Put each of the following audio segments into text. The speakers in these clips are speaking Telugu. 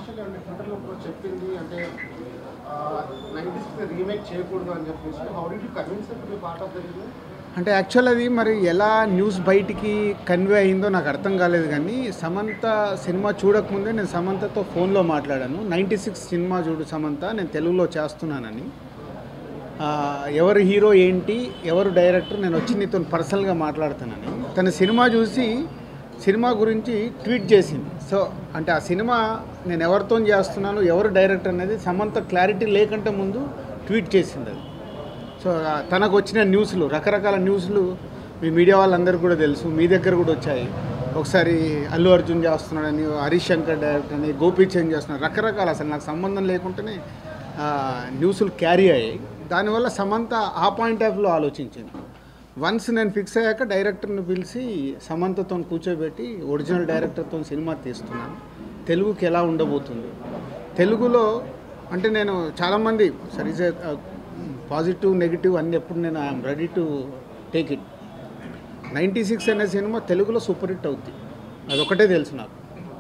యాక్చువల్లీ అంటే ట్విట్టర్లో కూడా చెప్పింది అంటే నైంటీ సిక్స్ రీమేక్ చేయకూడదు అని చెప్పేసి how did you convince to be part of the remake అంటే యాక్చువల్ అది మరి ఎలా న్యూస్ బయటికి కన్వే అయిందో నాకు అర్థం కాలేదు కానీ సమంత సినిమా చూడకముందే నేను సమంతతో ఫోన్లో మాట్లాడాను నైంటీ సిక్స్ సినిమా చూడు సమంత నేను తెలుగులో చేస్తున్నానని ఆ, ఎవరు హీరో ఏంటి ఎవరు డైరెక్టర్ నేను వచ్చి నీతో పర్సనల్గా మాట్లాడుతానని తన సినిమా చూసి సినిమా గురించి ట్వీట్ చేసింది సో అంటే ఆ సినిమా నేను ఎవరితో చేస్తున్నాను ఎవరు డైరెక్టర్ అనేది సమంత క్లారిటీ లేకంటే ముందు ట్వీట్ చేసింది అది సో ఆ తనకు వచ్చిన న్యూస్లు రకరకాల న్యూస్లు మీ మీడియా వాళ్ళందరికీ కూడా తెలుసు మీ దగ్గర కూడా వచ్చాయి ఒకసారి అల్లు అర్జున్ చేస్తున్నాడని హరీష్ శంకర్ డైరెక్టర్ అని గోపీచంద్ చేస్తున్నాడు రకరకాల అసలు నాకు సంబంధం లేకుండానే ఆ, న్యూస్లు క్యారీ అయ్యాయి దానివల్ల సమంత ఆ పాయింట్ ఆఫ్ వ్యూలో ఆలోచించింది వన్స్ నేను ఫిక్స్ అయ్యాక డైరెక్టర్ని పిలిచి సమంతతో కూర్చోబెట్టి ఒరిజినల్ డైరెక్టర్తో సినిమా తీస్తున్నాను తెలుగుకి ఎలా ఉండబోతుంది తెలుగులో అంటే నేను చాలామంది సరీసే పాజిటివ్ నెగిటివ్ అన్ని ఎప్పుడు నేను I'm ready to take it ninety six అనే సినిమా తెలుగులో సూపర్ హిట్ అవుద్ది అదొకటే తెలుసు నాకు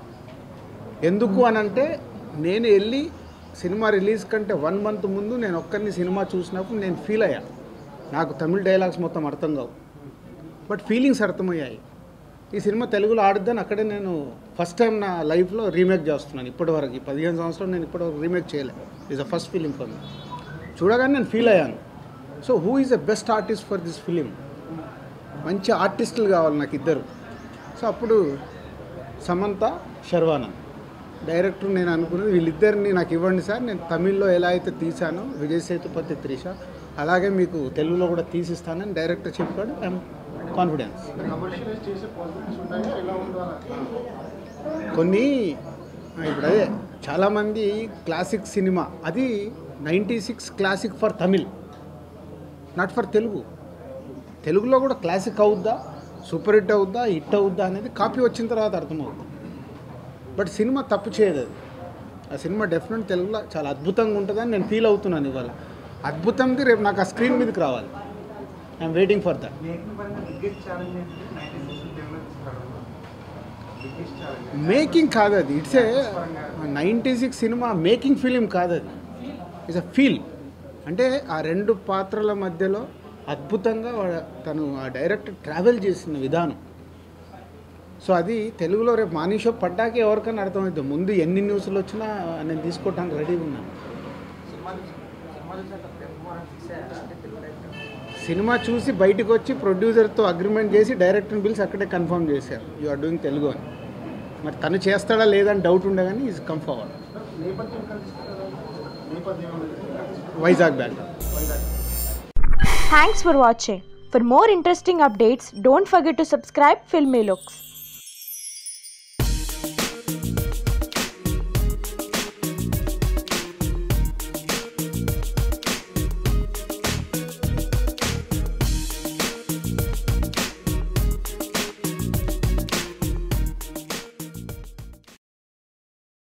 ఎందుకు అని అంటే నేను వెళ్ళి సినిమా రిలీజ్ కంటే వన్ మంత్ ముందు నేను ఒక్కరిని సినిమా చూసినప్పుడు నేను ఫీల్ అయ్యా నాకు తమిళ డైలాగ్స్ మొత్తం అర్థం కావు బట్ ఫీలింగ్స్ అర్థమయ్యాయి ఈ సినిమా తెలుగులో ఆడుద్దని అక్కడే నేను ఫస్ట్ టైం నా లైఫ్లో రీమేక్ చేస్తున్నాను ఇప్పటివరకు ఈ పదిహేను సంవత్సరాలు నేను ఇప్పటివరకు రీమేక్ చేయలేదు is a first feeling for me చూడగానే నేను ఫీల్ అయ్యాను so who is the best artist for this film మంచి ఆర్టిస్టులు కావాలి నాకు ఇద్దరు సో అప్పుడు సమంత శర్వానంద్ డైరెక్టర్ నేను అనుకున్నది వీళ్ళిద్దరిని నాకు ఇవ్వండి సార్ నేను తమిళ్లో ఎలా అయితే తీశానో విజయ్ సేతుపతి త్రిష అలాగే మీకు తెలుగులో కూడా తీసిస్తానని డైరెక్టర్ చెప్పాడు ఐఎమ్ కాన్ఫిడెన్స్ కమర్షియలైజ్ చేసే పాసిబిలిటీస్ ఉన్నాయా ఎలా ఉండాలి కొన్ని ఆ, ఇప్పుడు అదే చాలామంది క్లాసిక్ సినిమా అది ninety six classic for Tamil not for Telugu తెలుగులో కూడా క్లాసిక్ అవుద్దా సూపర్ హిట్ అవుద్దా హిట్ అవుద్దా అనేది కాపీ వచ్చిన తర్వాత అర్థమవుతుంది బట్ సినిమా తప్పు చేయదు అది ఆ సినిమా డెఫినెట్ తెలుగులో చాలా అద్భుతంగా ఉంటుందని నేను ఫీల్ అవుతున్నాను ఇవాళ అద్భుతంది రేపు నాకు ఆ స్క్రీన్ మీదకి రావాలి I'm waiting for that making పరంగా బిగ్గెస్ట్ ఛాలెంజ్ ఏంటి నైంటీ సిక్స్ తెలుగులో తీసుకోవడం బిగ్గెస్ట్ ఛాలెంజ్ మేకింగ్ కాదు అది ఇట్స్ ఏ నైంటీ సిక్స్ సినిమా మేకింగ్ ఫిలిం కాదు అది ఇట్స్ అ ఫీల్ అంటే ఆ రెండు పాత్రల మధ్యలో అద్భుతంగా వా- తను ఆ డైరెక్టర్ ట్రావెల్ చేసిన విధానం సో అది తెలుగులో రేపు మార్నింగ్ షో పడ్డాకే ఎవరికైనా అర్థమవుతుంది ముందు ఎన్ని న్యూస్లు వచ్చినా నేను తీసుకోవడానికి రెడీగా ఉన్నాను సినిమా చూసి బయటకు వచ్చి ప్రొడ్యూసర్తో అగ్రిమెంట్ చేసి డైరెక్టర్ని పిలిచి అక్కడే కన్ఫర్మ్ చేశారు యు ఆర్ డూయింగ్ తెలుగు అని మరి తను చేస్తాడా లేదని డౌట్ ఉండగానే ఈజ్ కమ్ ఫార్వర్డ్ నేపథ్యం కలుసుకుంటారా నేపథ్యం Vizag back Vizag Thanks for watching. For more interesting updates, don't forget to subscribe Filmy Looks.